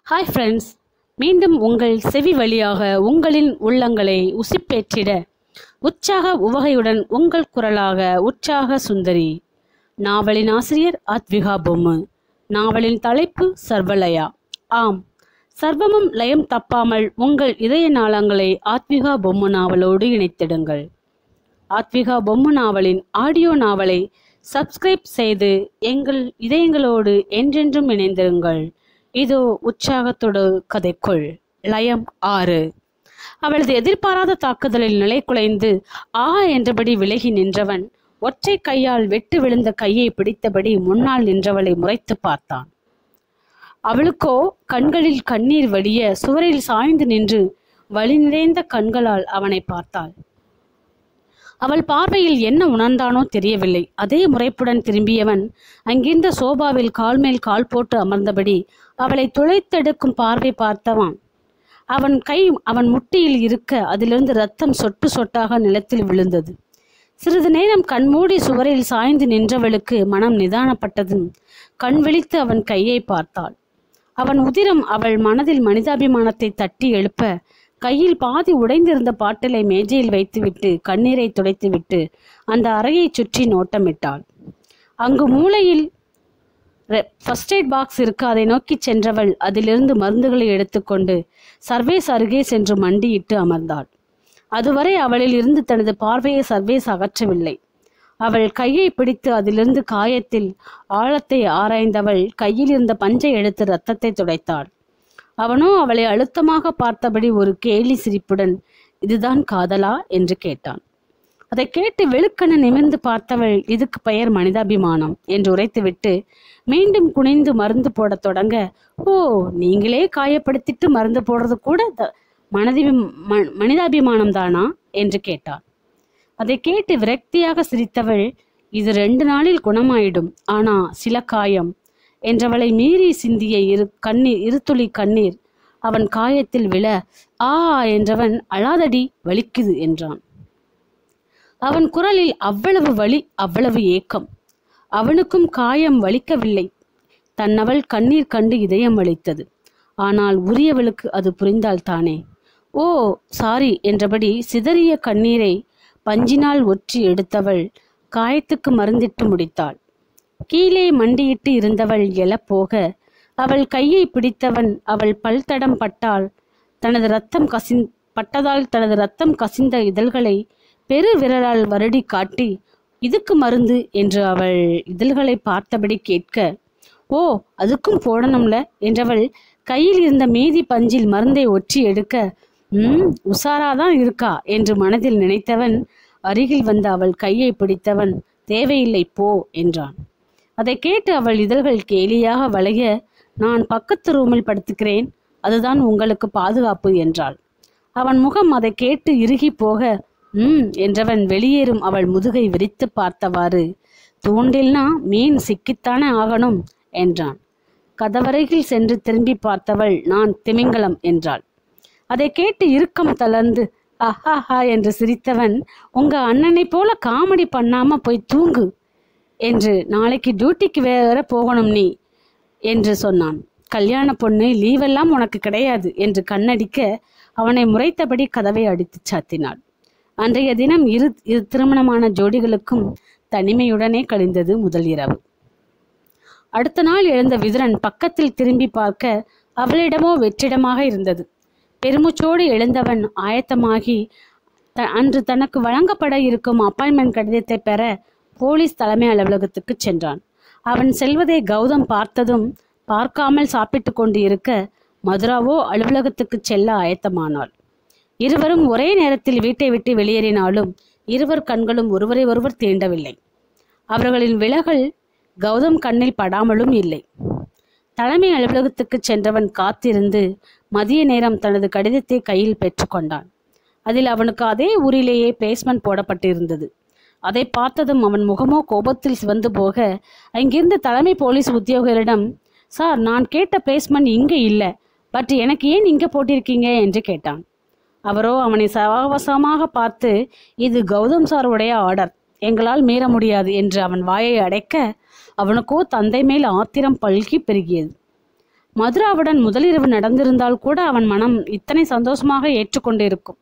hi friends மீண்டும் உங்கள் செவி வழியாக உங்களின் உள்ளங்களை உசிப்பேற்றிட உற்சாக உவகையுடன் உங்கள் குரலாக உற்சாக சுந்தரி நாவலின் ஆசிரியர் ஆத்விகா பொம்மு நாவலின் தலைப்பு சர்வலயா ஆம் சர்வமும் லயம் தப்பாமல் உங்கள் இதய நாளங்களை ஆத்விகா பொம்மு நாவலோடு இணைத்திடுங்கள் ஆத்விகா பொம்மு நாவலின் ஆடியோ நாவலை சப்ஸ்கிரைப் செய்து எங்கள் இதயங்களோடு என்றென்றும் இணைந்திருங்கள் இதோ உற்சாகத்தோடு கதைக்குள் லயம் ஆறு அவளது எதிர்பாராத தாக்குதலில் நிலை குலைந்து ஆ என்றபடி விலகி நின்றவன் ஒற்றை கையால் வெட்டு விழுந்த கையை பிடித்தபடி முன்னால் நின்றவளை முறைத்து பார்த்தான் அவளுக்கோ கண்களில் கண்ணீர் வடிய சுவரில் சாய்ந்து நின்று வலி நிறைந்த கண்களால் அவனை பார்த்தாள் அவள் பார்வையில் என்ன உணர்ந்தானோ தெரியவில்லை அதே முறைப்புடன் திரும்பியவன் அங்கிருந்த சோபாவில் கால் மேல் கால் போட்டு அமர்ந்தபடி அவளை துளைத்தெடுக்கும் பார்வை பார்த்தவன் அவன் கை அவன் முட்டியில் இருக்க அதிலிருந்து ரத்தம் சொட்டு சொட்டாக நிலத்தில் விழுந்தது சிறிது நேரம் கண்மூடி சுவரில் சாய்ந்து நின்றவளுக்கு மனம் நிதானப்பட்டதும் கண் விழித்து அவன் கையை பார்த்தாள் அவன் உதிரம் அவள் மனதில் மனிதாபிமானத்தை தட்டி எழுப்ப கையில் பாதி உடைந்திருந்த பாட்டிலை மேஜையில் வைத்துவிட்டு கண்ணீரை துடைத்துவிட்டு அந்த அறையை சுற்றி நோட்டமிட்டாள் அங்கு மூலையில் ஃபர்ஸ்ட் எய்ட் பாக்ஸ் இருக்கு அதை நோக்கி சென்றவள் அதிலிருந்து மருந்துகளை எடுத்துக்கொண்டு சர்வேஸ் அருகே சென்று மண்டியிட்டு அமர்ந்தாள் அதுவரை அவளில் இருந்து தனது பார்வையை சர்வேஸ் அகற்றவில்லை அவள் கையை பிடித்து அதிலிருந்து காயத்தில் ஆழத்தை ஆராய்ந்தவள் கையில் இருந்த பஞ்சை எடுத்து ரத்தத்தை துடைத்தாள் அவனோ அவளை அழுத்தமாக பார்த்தபடி ஒரு கேலி சிரிப்புடன் இதுதான் காதலா என்று கேட்டான் அதை கேட்டு வெளுக்கென நிமிர்ந்து பார்த்தவள் இதுக்கு பெயர் மனிதாபிமானம் என்று உரைத்துவிட்டு மீண்டும் குனிந்து மருந்து போடத் தொடங்க ஓ நீங்களே காயப்படுத்திட்டு மருந்து போடுறது கூட த- மனதி ம- மனிதாபிமானம் தானா என்று கேட்டாள் அதை கேட்டு விரக்தியாக சிரித்தவள் இது ரெண்டு நாளில் குணமாயிடும் ஆனா சில காயம் என்றவளை மீறி சிந்திய இரு கண்ணீர் இருத்துளி கண்ணீர் அவன் காயத்தில் விழ ஆ என்றவன் அழாதடி வலிக்குது என்றான் அவன் குரலில் அவ்வளவு வலி அவ்வளவு ஏக்கம் அவனுக்கும் காயம் வலிக்கவில்லை தன்னவள் கண்ணீர் கண்டு இதயம் வலித்தது ஆனால் உரியவளுக்கு அது புரிந்தால் தானே ஓ சாரி என்றபடி சிதறிய கண்ணீரை பஞ்சினால் ஒற்றி எடுத்தவள் காயத்துக்கு மருந்திட்டு முடித்தாள் கீழே மண்டியிட்டு இருந்தவள் எழப்போக அவள் கையை பிடித்தவன் அவள் பல்தடம் பட்டால் தனது ரத்தம் கசிந் பட்டதால் தனது ரத்தம் கசிந்த இதழ்களை பெரு விரலால் வருடி காட்டி இதுக்கு மருந்து என்று அவள் இதழ்களை பார்த்தபடி கேட்க ஓ அதுக்கும் போடணும்ல என்றவள் கையில் இருந்த மீதி பஞ்சில் மருந்தை ஒற்றி எடுக்க ம் உசாராதான் இருக்கா என்று மனதில் நினைத்தவன் அருகில் வந்த அவள் கையை பிடித்தவன் தேவையில்லை போ என்றான் அதை கேட்டு அவள் இதழ்கள் கேலியாக வளைய நான் பக்கத்து ரூமில் படுத்துக்கிறேன் அதுதான் உங்களுக்கு பாதுகாப்பு என்றாள் அவன் முகம் அதை கேட்டு இறுகி போக ம் என்றவன் வெளியேறும் அவள் முதுகை விரித்து பார்த்தவாறு தூண்டில்னா மீன் சிக்கித்தானே ஆகணும் என்றான் கதவரையில் சென்று திரும்பி பார்த்தவள் நான் திமிங்கலம் என்றாள் அதை கேட்டு இறுக்கம் தளர்ந்து அஹாஹா என்று சிரித்தவன் உங்க அண்ணனை போல காமெடி பண்ணாம போய் தூங்கு என்று நாளைக்கு டியூட்டிக்கு வேற போகணும் நீ என்று சொன்னான் கல்யாண பொண்ணு லீவெல்லாம் உனக்கு கிடையாது என்று கண்ணடிக்க அவனை முறைத்தபடி கதவை அடித்துச் சாத்தினாள் அன்றைய தினம் இரு இரு திருமணமான ஜோடிகளுக்கும் தனிமையுடனே கழிந்தது முதல் இரவு அடுத்த நாள் எழுந்த விதுரன் பக்கத்தில் திரும்பி பார்க்க அவளிடமோ வெற்றிடமாக இருந்தது பெருமூச்சோடு எழுந்தவன் ஆயத்தமாகி த- அன்று தனக்கு வழங்கப்பட இருக்கும் அப்பாயின்மெண்ட் கடிதத்தை பெற போலீஸ் தலைமை அலுவலகத்துக்கு சென்றான் அவன் செல்வதை கௌதம் பார்த்ததும் பார்க்காமல் சாப்பிட்டு கொண்டு இருக்க மதுராவோ அலுவலகத்துக்கு செல்ல ஆயத்தமானாள் இருவரும் ஒரே நேரத்தில் வீட்டை விட்டு வெளியேறினாலும் இருவர் கண்களும் ஒருவரை ஒருவர் தீண்டவில்லை அவர்களின் விலகல் கௌதம் கண்ணில் படாமலும் இல்லை தலைமை அலுவலகத்துக்கு சென்றவன் காத்திருந்து மதிய நேரம் தனது கடிதத்தை கையில் பெற்றுக்கொண்டான் அதில் அவனுக்கு அதே ஊரிலேயே பிளேஸ்மெண்ட் போடப்பட்டிருந்தது அதை பார்த்ததும் அவன் முகமோ கோபத்தில் சிவந்து போக அங்கிருந்த தலைமை போலீஸ் உத்தியோகரிடம் சார் நான் கேட்ட பிளேஸ்மெண்ட் இங்கே இல்லை பட் எனக்கு ஏன் இங்கே போட்டிருக்கீங்க என்று கேட்டான் அவரோ அவனை சவகாசமாக பார்த்து இது கௌதம் சாருடைய ஆர்டர் எங்களால் மீற முடியாது என்று அவன் வாயை அடைக்க அவனுக்கோ தந்தை மேல் ஆத்திரம் பல்கி பெருகியது மதுராவுடன் முதலிரவு நடந்திருந்தால் கூட அவன் மனம் இத்தனை சந்தோஷமாக ஏற்றுக்கொண்டிருக்கும்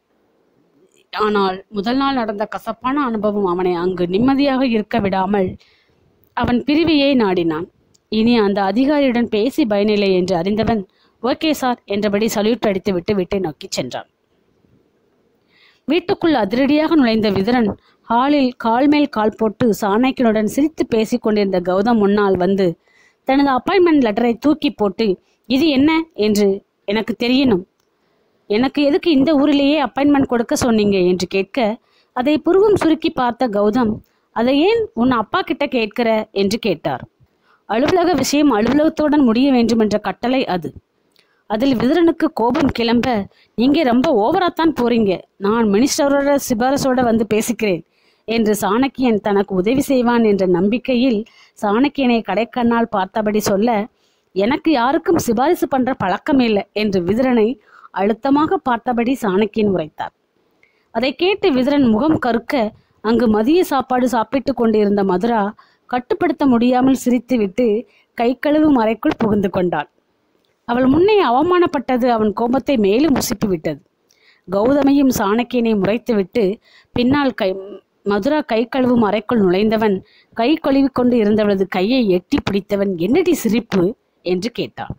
ஆனால் முதல் நாள் நடந்த கசப்பான அனுபவம் அவனை அங்கு நிம்மதியாக இருக்க விடாமல் அவன் பிரிவையே நாடினான் இனி அந்த அதிகாரியுடன் பேசி பயனில்லை என்று அறிந்தவன் ஓகே சார் என்றபடி சல்யூட் அடித்துவிட்டு வீட்டை நோக்கி சென்றான் வீட்டுக்குள் அதிரடியாக நுழைந்த விதுரன் ஹாலில் கால் மேல் கால் போட்டு சாணக்கியனுடன் சிரித்து பேசிக் கொண்டிருந்த கௌதம் முன்னால் வந்து தனது அப்பாயின்மெண்ட் லெட்டரை தூக்கி போட்டு இது என்ன என்று எனக்கு தெரியணும் எனக்கு எதுக்கு இந்த ஊரிலேயே அப்பாயின்மெண்ட் கொடுக்க சொன்னீங்க என்று கேட்க அதை புருவம் சுருக்கி பார்த்த கௌதம் அதை ஏன் உன் அப்பா கிட்ட கேட்கிற என்று கேட்டார் அலுவலக விஷயம் அலுவலகத்துடன் முடிய வேண்டும் என்ற கட்டளை அது அதில் விதுரனுக்கு கோபம் கிளம்ப நீங்க ரொம்ப ஓவராத்தான் போறீங்க நான் மினிஸ்டரோட சிபாரசோட வந்து பேசிக்கிறேன் என்று சாணக்கியன் தனக்கு உதவி செய்வான் என்ற நம்பிக்கையில் சாணக்கியனை கடைக்கண்ணால் பார்த்தபடி சொல்ல எனக்கு யாருக்கும் சிபாரிசு பண்ற பழக்கம் இல்லை என்று விதுரனை அழுத்தமாக பார்த்தபடி சாணக்கியன் உரைத்தார் அதை கேட்டு விதுரன் முகம் கருக்க அங்கு மதிய சாப்பாடு சாப்பிட்டு கொண்டிருந்த மதுரா கட்டுப்படுத்த முடியாமல் சிரித்துவிட்டு கை கழுவும் அறைக்குள் புகுந்து கொண்டாள் அவள் முன்னே அவமானப்பட்டது அவன் கோபத்தை மேலும் உசிப்பி விட்டது கௌதமையும் சாணக்கியனை முறைத்துவிட்டு பின்னால் கை மதுரா கை கழுவும் அறைக்குள் நுழைந்தவன் கை கழுவிக் கொண்டு இருந்தவளது கையை எட்டி பிடித்தவன் என்னடி சிரிப்பு என்று கேட்டான்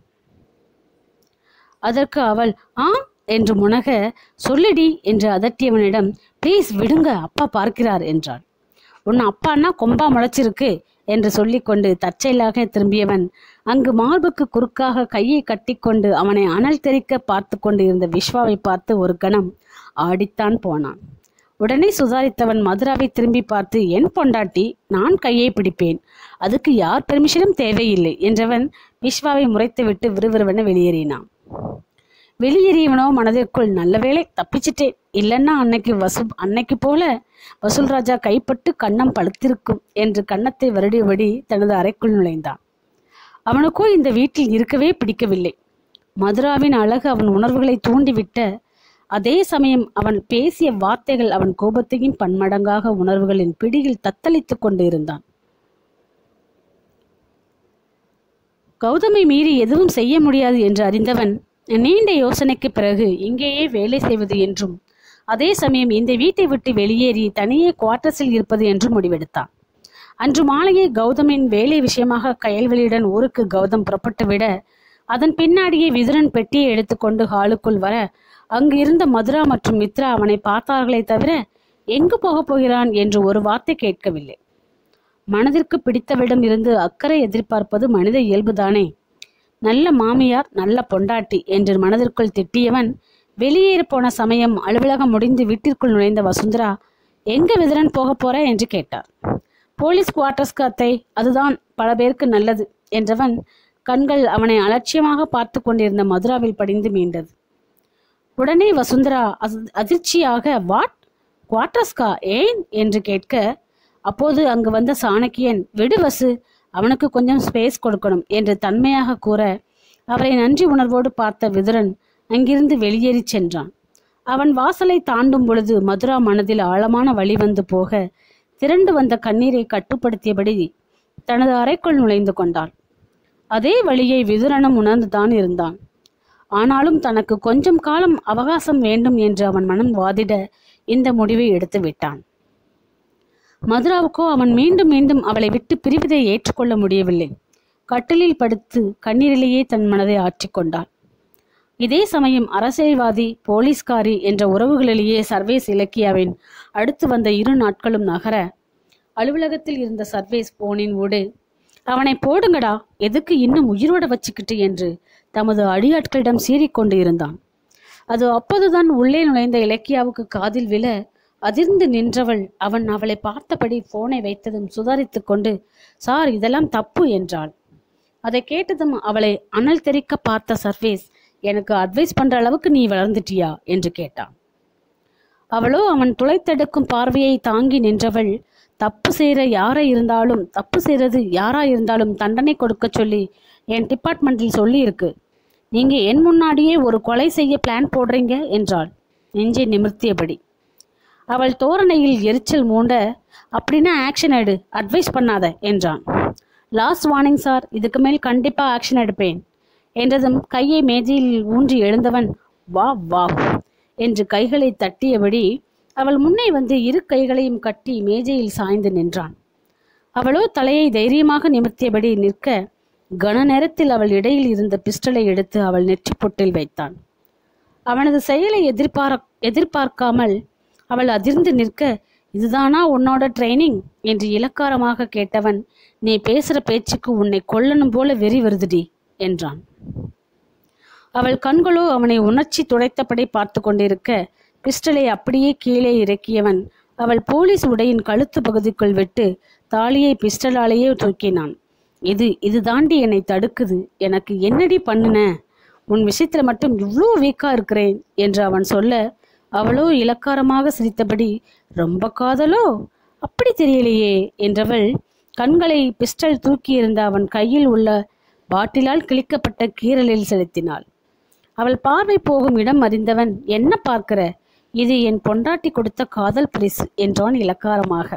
அதற்கு அவள் ஆ என்று முனக சொல்லுடி என்று அதட்டியவனிடம் ப்ளீஸ் விடுங்க அப்பா பார்க்கிறார் என்றாள் உன் அப்பான்னா கொம்பா முளைச்சிருக்கு என்று சொல்லிக்கொண்டு தற்செயலாக திரும்பியவன் அங்கு மார்புக்கு குறுக்காக கையை கட்டிக்கொண்டு அவனை அனல் தெறிக்க பார்த்து கொண்டு இருந்த விஸ்வாவை பார்த்து ஒரு கணம் ஆடித்தான் போனான் உடனே சுதாரித்தவன் மதுராவை திரும்பி பார்த்து என் பொண்டாட்டி நான் கையை பிடிப்பேன் அதுக்கு யார் பெர்மிஷனும் தேவையில்லை என்றவன் விஸ்வாவை முறைத்துவிட்டு விறுவிறுவென வெளியேறினான் வெளியேறியவனோ மனதிற்குள் நல்ல வேளை தப்பிச்சிட்டேன் இல்லைன்னா அன்னைக்கு வசூ அன்னைக்கு போல வசூல் ராஜா கைப்பட்டு கன்னம் பழுத்திருக்கும் என்று கன்னத்தை வருடியபடி தனது அறைக்குள் நுழைந்தான் அவனுக்கோ இந்த வீட்டில் இருக்கவே பிடிக்கவில்லை மதுராவின் அழகு அவன் உணர்வுகளை தூண்டிவிட்ட அதே சமயம் அவன் பேசிய வார்த்தைகள் அவன் கோபத்தையும் பன்மடங்காக உணர்வுகளின் பிடியில் தத்தளித்துக் கொண்டு இருந்தான் கௌதமை மீறி எதுவும் செய்ய முடியாது என்று அறிந்தவன் நீண்ட யோசனைக்கு பிறகு இங்கேயே வேலை செய்வது என்றும் அதே சமயம் இந்த வீட்டை விட்டு வெளியேறி தனியே குவார்ட்டர்ஸில் இருப்பது என்றும் முடிவெடுத்தான் அன்று மாலையே கௌதமின் வேலை விஷயமாக கயல்வெளியுடன் ஊருக்கு கௌதம் புறப்பட்டு விட அதன் பின்னாடியே விதுரன் பெட்டியை எடுத்துக்கொண்டு ஹாலுக்குள் வர அங்கு இருந்த மதுரா மற்றும் மித்ரா அவனை பார்த்தார்களே தவிர எங்கு போகப் போகிறான் என்று ஒரு வார்த்தை கேட்கவில்லை மனதிற்கு பிடித்தவிடம் இருந்து அக்கறை எதிர்பார்ப்பது மனித இயல்புதானே நல்ல மாமியார் நல்ல பொண்டாட்டி என்று மனதிற்குள் திட்டியவன் வெளியேற போன சமயம் அலுவலகம் முடிந்து வீட்டிற்குள் நுழைந்த வசுந்தரா எங்க விதுரன் போக போற என்று கேட்டார் போலீஸ் குவார்ட்டர்ஸ்க்கு அத்தை அதுதான் பல பேருக்கு நல்லது என்றவன் கண்கள் அவனை அலட்சியமாக பார்த்து கொண்டிருந்த மதுராவில் படிந்து மீண்டது உடனே வசுந்தரா அதி- அதிர்ச்சியாக வாட் குவார்ட்டர்ஸ்கா ஏன் என்று கேட்க அப்போது அங்கு வந்த சாணக்கியன் விடு வசு அவனுக்கு கொஞ்சம் ஸ்பேஸ் கொடுக்கணும் என்று தன்மையாக கூற அவரை நன்றி உணர்வோடு பார்த்த விதுரன் அங்கிருந்து வெளியேறிச் சென்றான் அவன் வாசலை தாண்டும் பொழுது மதுரா மனதில் ஆழமான வழி வந்து போக திரண்டு வந்த கண்ணீரை கட்டுப்படுத்தியபடி தனது அறைக்குள் நுழைந்து கொண்டாள் அதே வழியை விதுரனும் உணர்ந்துதான் இருந்தான் ஆனாலும் தனக்கு கொஞ்சம் காலம் அவகாசம் வேண்டும் என்று அவன் மனம் வாதிட இந்த முடிவை எடுத்து விட்டான் மதுராவுக்கோ அவன் மீண்டும் மீண்டும் அவளை விட்டு பிரிவதை ஏற்றுக்கொள்ள முடியவில்லை கட்டிலில் படுத்து கண்ணீரிலேயே தன் மனதை ஆற்றிக்கொண்டாள் இதே சமயம் அரசியல்வாதி போலீஸ்காரி என்ற உறவுகளிலேயே சர்வேஸ் இலக்கியாவின் அடுத்து வந்த இரு நாட்களும் நகர அலுவலகத்தில் இருந்த சர்வேஸ் போனின் ஊடு அவனை போடுங்கடா எதுக்கு இன்னும் உயிரோட வச்சுக்கிட்டு என்று தமது அடியாட்களிடம் சீறிக்கொண்டு இருந்தான் அது அப்போதுதான் உள்ளே நுழைந்த இலக்கியாவுக்கு காதில் விழ அதிர்ந்து நின்றவள் அவன் அவளை பார்த்தபடி போனை வைத்ததும் சுதாரித்துக் கொண்டு சார் இதெல்லாம் தப்பு என்றாள் அதை கேட்டதும் அவளை அனல் தெறிக்க பார்த்த சர்வேஸ் எனக்கு அட்வைஸ் பண்ற அளவுக்கு நீ வளர்ந்துட்டியா என்று கேட்டான் அவளோ அவன் துளைத்தெடுக்கும் பார்வையை தாங்கி நின்றவள் தப்பு செய்யற யாரா இருந்தாலும் தப்பு செய்யறது யாரா இருந்தாலும் தண்டனை கொடுக்க சொல்லி என் டிபார்ட்மெண்டில் சொல்லி இருக்கு நீங்க என் முன்னாடியே ஒரு கொலை செய்ய பிளான் போடுறீங்க என்றாள் நெஞ்சை நிமிர்த்தியபடி அவள் தோரணையில் எரிச்சல் மூண்ட அப்படின்னா ஆக்ஷன் எடு அட்வைஸ் பண்ணாத என்றான் லாஸ்ட் வார்னிங் சார் இதுக்கு மேல் கண்டிப்பா ஆக்ஷன் எடுப்பேன் என்றதும் கையை மேஜையில் ஊன்றி எழுந்தவன் வா வா என்று கைகளை தட்டியபடி அவள் முன்னே வந்து இரு கைகளையும் கட்டி மேஜையில் சாய்ந்து நின்றான் அவளோ தலையை தைரியமாக நிமிர்த்தியபடி நிற்க கன நேரத்தில் அவள் இடையில் இருந்த பிஸ்டலை எடுத்து அவள் நெற்றி பொட்டில் வைத்தான் அவனது செயலை எதிர்பார எதிர்பார்க்காமல் அவள் அதிர்ந்து நிற்க இதுதானா உன்னோட ட்ரைனிங் என்று இலக்காரமாக கேட்டவன் நீ பேசுற பேச்சுக்கு உன்னை கொல்லணும் போல வெறி வருதுடி என்றான் அவள் கண்களோ அவனை உணர்ச்சி துடைத்தபடி பார்த்து கொண்டிருக்க பிஸ்டலை அப்படியே கீழே இறக்கியவன் அவள் போலீஸ் உடையின் கழுத்து பகுதிக்குள் விட்டு தாலியை பிஸ்டலாலேயே தூக்கினான் இது இது தாண்டி என்னை தடுக்குது எனக்கு என்னடி பண்ணுன உன் விஷயத்துல மட்டும் இவ்வளோ வீக்கா இருக்கிறேன் என்று அவன் சொல்ல அவளோ இலக்காரமாக சிரித்தபடி ரொம்ப காதலோ அப்படி தெரியலையே என்றவள் கண்களை பிஸ்டல் தூக்கியிருந்த அவன் கையில் உள்ள பாட்டிலால் கிழிக்கப்பட்ட கீறலில் செலுத்தினாள் அவள் பார்வை போகும் இடம் அறிந்தவன் என்ன பார்க்கிற இது என் பொண்டாட்டி கொடுத்த காதல் பரிசு என்றான் இலக்காரமாக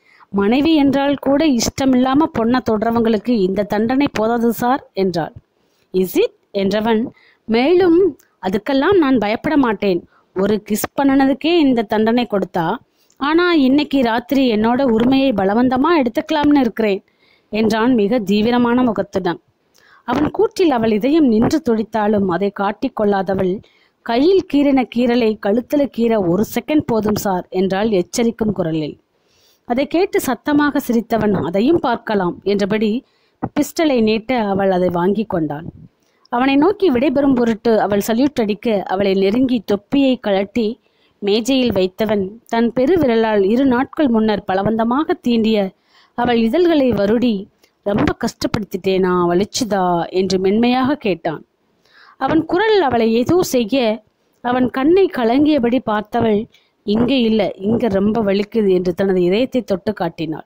மனைவி என்றால் கூட இஷ்டமில்லாம பொண்ணை தொடரவங்களுக்கு இந்த தண்டனை போதாது சார் என்றாள் இஸ் இட் என்றவன் மேலும் அதுக்கெல்லாம் நான் பயப்பட மாட்டேன் ஒரு கிஸ் பண்ணனதுக்கே இந்த தண்டனை கொடுத்தா ஆனா இன்னைக்கு ராத்திரி என்னோட உரிமையை பலவந்தமா எடுத்துக்கலாம்னு இருக்கிறேன் என்றான் மிக தீவிரமான முகத்துடன் அவன் கூற்றில் அவள் இதயம் நின்று துடித்தாலும் அதை காட்டிக் கொள்ளாதவள் கையில் கீறின கீறலை கழுத்துல கீற ஒரு செகண்ட் போதும் சார் என்றாள் எச்சரிக்கும் குரலில் அதை கேட்டு சத்தமாக சிரித்தவன் அதையும் பார்க்கலாம் என்றபடி பிஸ்டலை நீட்ட அவள் அதை வாங்கி கொண்டாள் அவனை நோக்கி விடைபெறும் பொருட்டு அவள் சல்யூட் அடிக்க அவளை நெருங்கி தொப்பியை கழட்டி மேஜையில் வைத்தவன் தன் பெருவிரலால் இரு நாட்கள் முன்னர் பலவந்தமாக தீண்டிய அவள் இதழ்களை வருடி ரொம்ப கஷ்டப்படுத்திட்டேனா வலிச்சுதா என்று மென்மையாக கேட்டான் அவன் குரல் அவளை ஏதோ செய்ய அவன் கண்ணை கலங்கியபடி பார்த்தவள் இங்க இல்ல இங்க ரொம்ப வலிக்குது என்று தனது இதயத்தை தொட்டு காட்டினாள்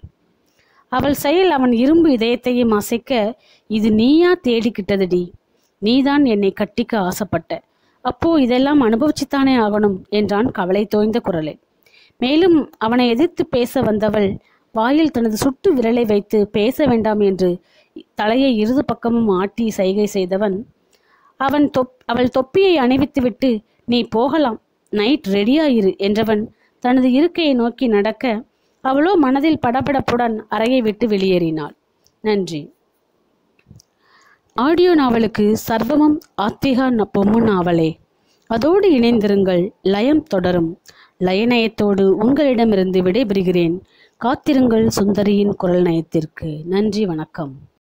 அவள் செயல் அவன் இரும்பு இதயத்தையும் அசைக்க இது நீயா தேடிக்கிட்டதுடி நீதான் என்னை கட்டிக்க ஆசைப்பட்ட அப்போ இதெல்லாம் அனுபவிச்சுத்தானே ஆகணும் என்றான் கவலை தோய்ந்த குரலில் மேலும் அவனை எதிர்த்து பேச வந்தவள் வாயில் தனது சுட்டு விரலை வைத்து பேச வேண்டாம் என்று தலையை இருது பக்கமும் ஆட்டி சைகை செய்தவன் அவன் தொப் அவள் தொப்பியை அணிவித்துவிட்டு நீ போகலாம் நைட் ரெடியா இரு என்றவன் தனது இருக்கையை நோக்கி நடக்க அவளோ மனதில் படபடப்புடன் அறையை விட்டு வெளியேறினாள் நன்றி ஆடியோ நாவலுக்கு சர்வமும் ஆத்திகா ந- பொம்மு நாவலே அதோடு இணைந்திருங்கள் லயம் தொடரும் லயநயத்தோடு உங்களிடமிருந்து விடைபெறுகிறேன் காத்திருங்கள் சுந்தரியின் குரல் நயத்திற்கு நன்றி வணக்கம்